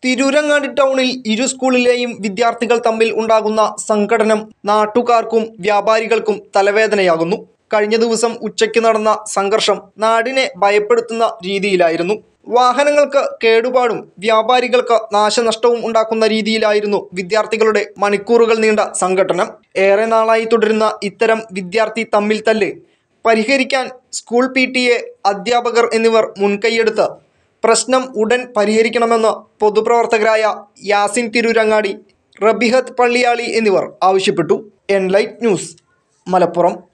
തിരൂരങ്ങാടി ടൗണിൽ ഇരു സ്കൂളിലെയും വിദ്യാർത്ഥികൾ തമ്മിൽ ഉണ്ടാകുന്ന സംഘടനം നാട്ടുകാർക്കും വ്യാപാരികൾക്കും തലവേദനയാകുന്നു കഴിഞ്ഞ ദിവസം ഉച്ചയ്ക്ക് നടന്ന സംഘർഷം നാടിനെ ഭയപ്പെടുത്തുന്ന രീതിയിലായിരുന്നു വാഹനങ്ങൾക്ക് കേടുപാടും വ്യാപാരികൾക്ക് നാശനഷ്ടവും ഉണ്ടാക്കുന്ന രീതിയിലായിരുന്നു വിദ്യാർത്ഥികളുടെ മണിക്കൂറുകൾ നീണ്ട സംഘട്ടനം ഏറെ നാളായി തുടരുന്ന ഇത്തരം വിദ്യാർത്ഥി തമ്മിൽ തല്ല് പരിഹരിക്കാൻ സ്കൂൾ പി ടി എ അധ്യാപകർ എന്നിവർ മുൻകൈയെടുത്ത് പ്രശ്നം ഉടൻ പരിഹരിക്കണമെന്ന് പൊതുപ്രവർത്തകരായ യാസിൻ തിരൂരങ്ങാടി റബിഹത്ത് പള്ളിയാളി എന്നിവർ ആവശ്യപ്പെട്ടു എൻലൈറ്റ് ന്യൂസ് മലപ്പുറം